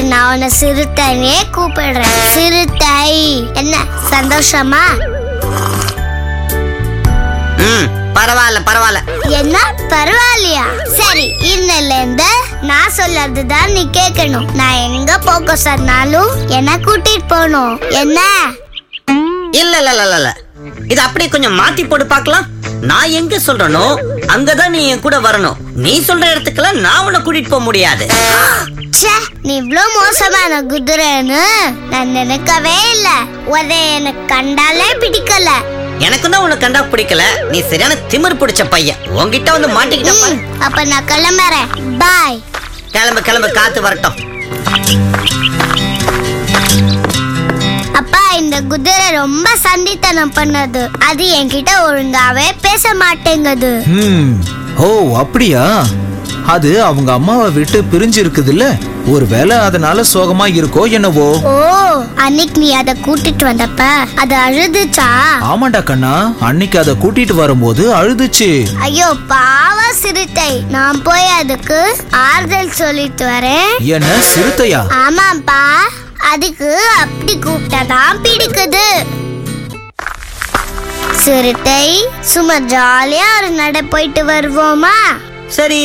நான் உன்னை சிறுத்தைனே கூப்பிடுறேன் சிறுத்தை என்ன சந்தோஷமா ம் பரவாயில்ல பரவாயில்ல என்ன பரவாயில்லையா சரி இன்னையில இருந்து நான் சொல்லறதுதான் நீ கேட்கணும் நான் எங்க போக சொன்னாலும் என்ன கூட்டிட்டு போகணும் என்ன இல்ல இல்ல இல்ல இல்ல, இல்ல இது அப்படியே கொஞ்சம் மாத்தி போட்டு பார்க்கலாம் நான் எங்க சொல்றனோ அங்கதான் நீ என் கூட வரணும் நீ சொல்ற இடத்துக்கெல்லாம் நான் உன்னை கூட்டிட்டு போக முடியாது ச்சே நீ இவ்ளோ மோசமான குதிரைன்னு நான் நினைக்கவே இல்ல உதை எனக்கு கண்டாலே பிடிக்கல எனக்கும் தான் உன்னை கண்டா பிடிக்கல நீ சரியான திமிர் பிடிச்ச பையன் உன்கிட்ட வந்து மாட்டிக்கிட்ட பாரு. ம், அப்ப நான் கிளம்புறேன் பாய் கிளம்பு கிளம்பு காத்து வரட்டும் அப்பா இந்த குதிரை ரொம்ப சண்டித்தனம் பண்ணது அது என்கிட்ட ஒழுங்காவே பேச மாட்டேங்குது ம் ஓ அப்படியா அது அவங்க அம்மாவை விட்டு பிரிஞ்சு இருக்குதுல்ல ஒருவேளை அதனால சோகமா இருக்கோ என்னவோ ஓ அன்னைக்கு நீ அத கூட்டிட்டு வந்தப்ப அது அழுதுச்சா ஆமாண்டா கண்ணா அன்னைக்கு அதை கூட்டிட்டு வரும்போது அழுதுச்சு ஐயோ பாவ சிறுத்தை நான் போய் அதுக்கு ஆறுதல் சொல்லிட்டு வரேன் என்ன சிறுத்தையா ஆமாப்பா அதுக்கு அப்படி கூப்பிட்டதான் பிடிக்குது சிறுத்தை சும்மா ஜாலியா ஒரு நட போயிட்டு வருவோமா சரி